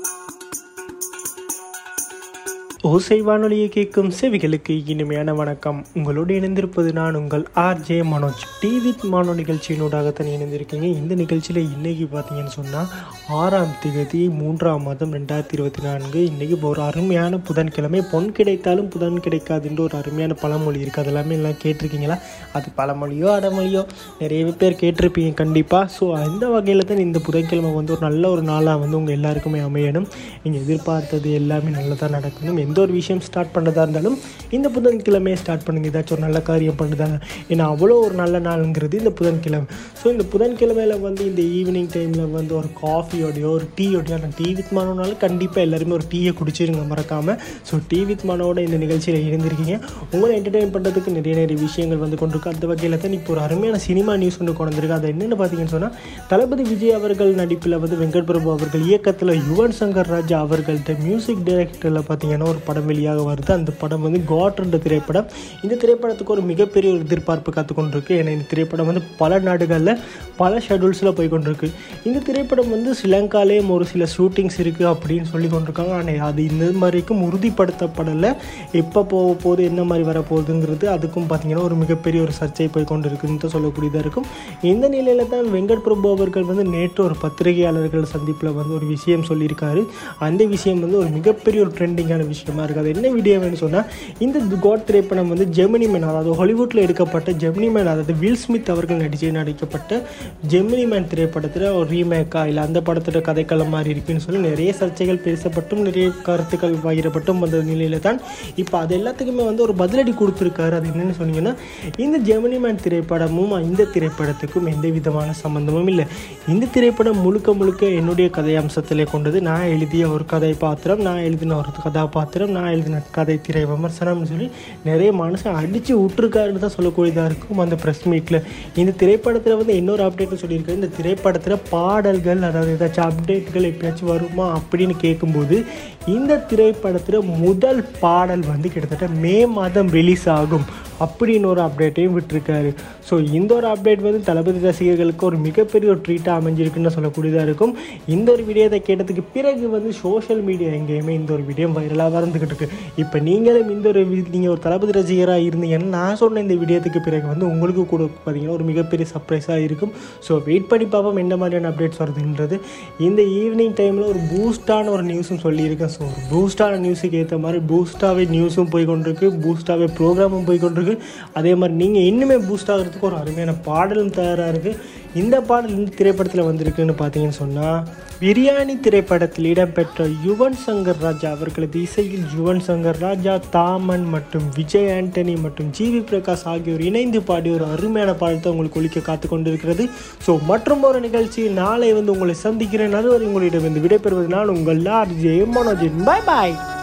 ஓசை வானொலியை கேட்கும் செவிகளுக்கு இனிமையான வணக்கம் உங்களோடு இணைந்திருப்பது நான் உங்கள் ஆர்ஜே மனோஜ் டிவி மானோ நிகழ்ச்சியினூடாகத்தான் இணைந்திருக்கீங்க இந்த நிகழ்ச்சியில் இன்னைக்கு பார்த்தீங்கன்னு சொன்னால் ஆறாம் திகதி மூன்றாம் மாதம் ரெண்டாயிரத்தி இருபத்தி நான்கு இன்றைக்கி இப்போ ஒரு அருமையான புதன்கிழமை பொன் கிடைத்தாலும் புதன் கிடைக்காதுன்ற ஒரு அருமையான பழமொழி இருக்குது அது எல்லாமே எல்லாம் கேட்டிருக்கீங்களா அது பழமொழியோ அடமொழியோ நிறைய பேர் கேட்டிருப்பீங்க கண்டிப்பாக ஸோ அந்த வகையில் தான் இந்த புதன்கிழமை வந்து ஒரு நல்ல ஒரு நாளாக வந்து உங்கள் எல்லாருக்குமே அமையணும் நீங்கள் எதிர்பார்த்தது எல்லாமே நல்லதாக நடக்கணும் எந்த ஒரு விஷயம் ஸ்டார்ட் பண்ணுறதா இருந்தாலும் இந்த புதன்கிழமையை ஸ்டார்ட் பண்ணுங்க ஏதாச்சும் ஒரு நல்ல காரியம் பண்ணுறதாங்க ஏன்னா அவ்வளோ ஒரு நல்ல நாளுங்கிறது இந்த புதன்கிழமை ஸோ இந்த புதன்கிழமையில் வந்து இந்த ஈவினிங் டைமில் வந்து ஒரு காஃபியோடையோ ஒரு டீயோடையோ நான் டீ வித் மானோனாலும் கண்டிப்பாக எல்லாருமே ஒரு டீயை குடிச்சிருங்க மறக்காமல் ஸோ டீ வித் மானோட இந்த நிகழ்ச்சியில் இருந்திருக்கீங்க உங்களை என்டர்டெயின் பண்ணுறதுக்கு நிறைய நிறைய விஷயங்கள் வந்து கொண்டிருக்கு அந்த வகையில் தான் இப்போ ஒரு அருமையான சினிமா நியூஸ் ஒன்று கொண்டு வந்திருக்கு அது என்னென்னு பார்த்தீங்கன்னு சொன்னால் தளபதி விஜய் அவர்கள் நடிப்பில் வந்து வெங்கட் பிரபு அவர்கள் இயக்கத்தில் யுவன் சங்கர் ராஜா அவர்கள்ட்ட மியூசிக் டைரக்டரில் பார்த்தீங்கன்னா ஒரு படம் வெளியாக வருது அந்த படம் வந்து காட் என்ற திரைப்படம் இந்த திரைப்படத்துக்கு ஒரு மிகப்பெரிய ஒரு எதிர்பார்ப்பு காத்து கொண்டிருக்கு ஏன்னா இந்த திரைப்படம் வந்து பல நாடுகளில் பல ஷெடியூல்ஸில் போய் கொண்டிருக்கு இந்த திரைப்படம் வந்து ஸ்ரீலங்காலேயும் ஒரு சில ஷூட்டிங்ஸ் இருக்குது அப்படின்னு சொல்லி கொண்டிருக்காங்க ஆனால் அது இந்த மாதிரிக்கும் உறுதிப்படுத்தப்படலை எப்போ போக போகுது என்ன மாதிரி வர போகுதுங்கிறது அதுக்கும் பார்த்தீங்கன்னா ஒரு மிகப்பெரிய ஒரு சர்ச்சை போய் கொண்டு இருக்குன்னு தான் சொல்லக்கூடியதாக இருக்கும் இந்த நிலையில் தான் வெங்கட் பிரபு அவர்கள் வந்து நேற்று ஒரு பத்திரிகையாளர்கள் சந்திப்பில் வந்து ஒரு விஷயம் சொல்லியிருக்காரு அந்த விஷயம் வந்து ஒரு மிகப்பெரிய ஒரு ட்ரெண்டிங்கான விஷயமா இருக்குது அது என்ன வீடியோன்னு சொன்னால் இந்த காட் திரைப்படம் வந்து ஜெமினி மேன் அதாவது ஹாலிவுட்டில் எடுக்கப்பட்ட ஜெமினி மேன் அதாவது வில் ஸ்மித் அவர்கள் நடிச்சு நடிக்கப்பட்ட ஜெமினி மேன் திரைப்படத்தில் ஒரு ரீமேக்கா இல்லை அந்த படத்தோட கதைக்களம் மாதிரி இருக்குன்னு சொல்லி நிறைய சர்ச்சைகள் பேசப்பட்டும் நிறைய கருத்துக்கள் பகிரப்பட்டும் வந்த நிலையில தான் இப்போ அது எல்லாத்துக்குமே வந்து ஒரு பதிலடி கொடுத்துருக்காரு அது என்னென்னு சொன்னீங்கன்னா இந்த ஜெமினி மேன் திரைப்படமும் இந்த திரைப்படத்துக்கும் எந்த விதமான சம்மந்தமும் இல்லை இந்த திரைப்படம் முழுக்க முழுக்க என்னுடைய கதை அம்சத்திலே கொண்டது நான் எழுதிய ஒரு கதை பாத்திரம் நான் எழுதின ஒரு கதாபாத்திரம் நான் எழுதின கதை திரை விமர்சனம்னு சொல்லி நிறைய மனுஷன் அடித்து விட்டுருக்காருன்னு தான் சொல்லக்கூடியதாக இருக்கும் அந்த ப்ரெஸ் மீட்டில் இந்த திரைப்படத்தில் வந்து இன்னொரு அப்டேட்னு சொல்லியிருக்காரு இந்த திரைப்படத்தில் பாடல்கள் அதாவது ஏதாச்சும் அப்டேட்கள் எப்பயாச்சும் வருமா அப்படின்னு கேட்கும்போது இந்த திரைப்படத்தில் முதல் பாடல் வந்து கிட்டத்தட்ட மே மாதம் ரிலீஸ் ஆகும் அப்படின்னு ஒரு அப்டேட்டையும் விட்டுருக்காரு ஸோ இந்த ஒரு அப்டேட் வந்து தளபதி ரசிகர்களுக்கு ஒரு மிகப்பெரிய ஒரு ட்ரீட்டாக அமைஞ்சிருக்குன்னு சொல்லக்கூடியதாக இருக்கும் இந்த ஒரு வீடியோத்தை கேட்டதுக்கு பிறகு வந்து சோஷியல் மீடியா எங்கேயுமே இந்த ஒரு வீடியோ வைரலாக வந்துக்கிட்டு இருக்கு இப்போ நீங்களும் இந்த ஒரு நீங்கள் ஒரு தளபதி ரசிகராக இருந்தீங்கன்னா நான் சொன்ன இந்த வீடியோத்துக்கு பிறகு வந்து உங்களுக்கு கூட பார்த்தீங்கன்னா ஒரு மிகப்பெரிய சர்ப்ரைஸாக இருக்கும் ஸோ வெயிட் பண்ணி பார்ப்போம் என்ன மாதிரியான அப்டேட்ஸ் வருதுன்றது இந்த ஈவினிங் டைமில் ஒரு பூஸ்டான ஒரு நியூஸும் சொல்லியிருக்கேன் ஸோ ஒரு பூஸ்டான நியூஸுக்கு ஏற்ற மாதிரி பூஸ்டாகவே நியூஸும் போய் கொண்டிருக்கு பூஸ்டாகவே ப்ரோக்ராமும் போய் கொண்டிருக்கு அதே மாதிரி நீங்கள் இன்னுமே பூஸ்ட் ஆகிறதுக்கு ஒரு அருமையான பாடலும் தயாராக இருக்குது இந்த பாடல் இந்த திரைப்படத்தில் வந்திருக்குன்னு பார்த்தீங்கன்னு சொன்னால் பிரியாணி திரைப்படத்தில் இடம்பெற்ற யுவன் சங்கர் ராஜா அவர்களது இசையில் யுவன் சங்கர் ராஜா தாமன் மற்றும் விஜய் ஆண்டனி மற்றும் ஜிவி பிரகாஷ் ஆகியோர் இணைந்து பாடிய ஒரு அருமையான பாடத்தை உங்களுக்கு ஒழிக்க காத்து கொண்டிருக்கிறது ஸோ மற்றும் ஒரு நிகழ்ச்சியில் நாளை வந்து உங்களை சந்திக்கிறேன் அதுவரை உங்களிடம் வந்து விடைபெறுவது நான் உங்கள் ஆர்ஜே மனோஜின் பாய் பாய்